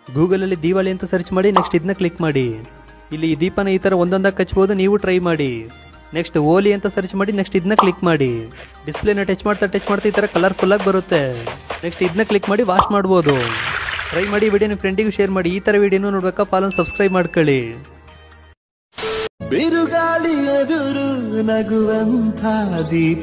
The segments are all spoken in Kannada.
ಗೂಗಲಲ್ಲಿ ದೀವಾಳಿ ಅಂತ ಸರ್ಚ್ ಮಾಡಿ ನೆಕ್ಸ್ಟ್ ಇದನ್ನ ಕ್ಲಿಕ್ ಮಾಡಿ ಇಲ್ಲಿ ಈ ದೀಪನ ಈ ಥರ ಒಂದೊಂದಾಗಿ ಕಚ್ಬೋದು ನೀವು ಟ್ರೈ ಮಾಡಿ ನೆಕ್ಸ್ಟ್ ಓಲಿ ಅಂತ ಸರ್ಚ್ ಮಾಡಿ ನೆಕ್ಸ್ಟ್ ಇದನ್ನ ಕ್ಲಿಕ್ ಮಾಡಿ ಡಿಸ್ಪ್ಲೇನ ಟಚ್ ಮಾಡ್ತಾ ಟಚ್ ಮಾಡ್ತಾ ಈ ಥರ ಕಲರ್ಫುಲ್ಲಾಗಿ ಬರುತ್ತೆ ನೆಕ್ಸ್ಟ್ ಇದನ್ನ ಕ್ಲಿಕ್ ಮಾಡಿ ವಾಶ್ ಮಾಡ್ಬೋದು ಟ್ರೈ ಮಾಡಿ ವಿಡಿಯೋ ನಿಮ್ಮ ಫ್ರೆಂಡಿಗೂ ಶೇರ್ ಮಾಡಿ ಈ ಥರ ವಿಡಿಯೋನು ನೋಡ್ಬೇಕಾ ಫಾಲನ್ ಸಬ್ಸ್ಕ್ರೈಬ್ ಮಾಡ್ಕೊಳ್ಳಿ ಬಿರುಗಾಳಿ ಎದುರು ನಗುವಂಥ ದೀಪ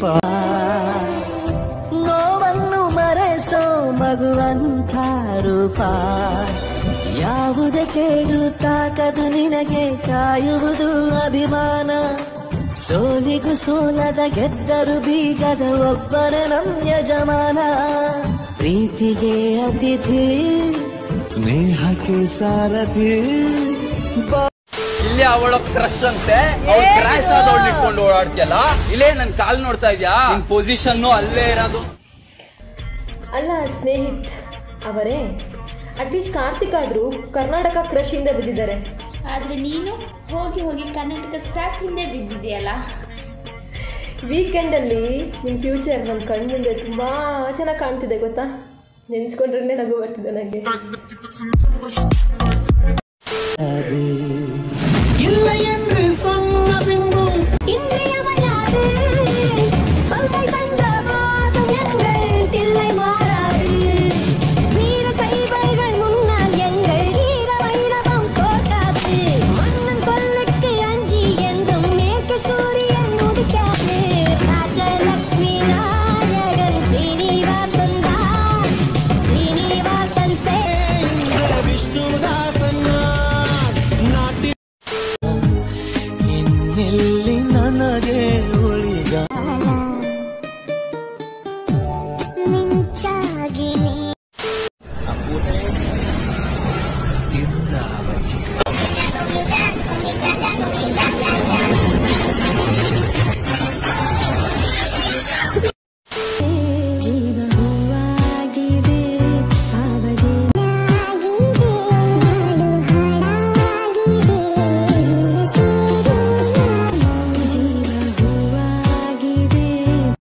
ನೋವನ್ನು ಮರೆಸೋ ಮಗುವಂಥ ರೂಪ ಯಾವುದೇ ಕೇಳು ತಾಕದು ನಿನಗೆ ಕಾಯುವುದು ಅಭಿಮಾನ ಸೋಲಿಗೂ ಸೋಲದ ಗೆದ್ದರು ಬೀಗದ ಒಬ್ಬರ ನಮ್ ಯಜಮಾನ ಪ್ರೀತಿಗೆ ಅತಿಥಿ ಸ್ನೇಹಕ್ಕೆ ಸಾರಥಿ ಇಲ್ಲಿ ಅವಳ ಕ್ರಶ್ ಅಂತೆ ಅವ್ಳು ಕ್ರಾಶ್ ಆದವಳು ಇಟ್ಕೊಂಡು ಓಡಾಡ್ತಿಯಲ್ಲ ಇಲ್ಲೇ ನನ್ ಕಾಲ್ ನೋಡ್ತಾ ಇದ್ಯಾ ನಿನ್ ಪೊಸಿಷನ್ ಅಲ್ಲೇ ಇರೋದು ಅಲ್ಲ ಸ್ನೇಹಿತ್ ಅವರೇ ಅಟ್ಲೀಸ್ಟ್ ಕಾರ್ತಿಕ್ ಆದ್ರೂ ಕರ್ನಾಟಕ ಕ್ರಶ್ ಇಂದ ಬಿದ್ದಿದ್ದಾರೆ ಆದ್ರೆ ನೀನು ಹೋಗಿ ಹೋಗಿ ಕರ್ನಾಟಕ ಸ್ಟಾಕ್ ಹಿಂದೆ ಬಿದ್ದಿದೆಯಲ್ಲ ವೀಕೆಂಡಲ್ಲಿ ನಿಮ್ಮ ಫ್ಯೂಚರ್ ನಮ್ಮ ಕಣ್ಣು ಮುಂದೆ ತುಂಬ ಚೆನ್ನಾಗಿ ಕಾಣ್ತಿದೆ ಗೊತ್ತಾ ನೆನ್ಸ್ಕೊಂಡ್ರೆ ನಗು ಬರ್ತಿದೆ ನನಗೆ ಅದೇ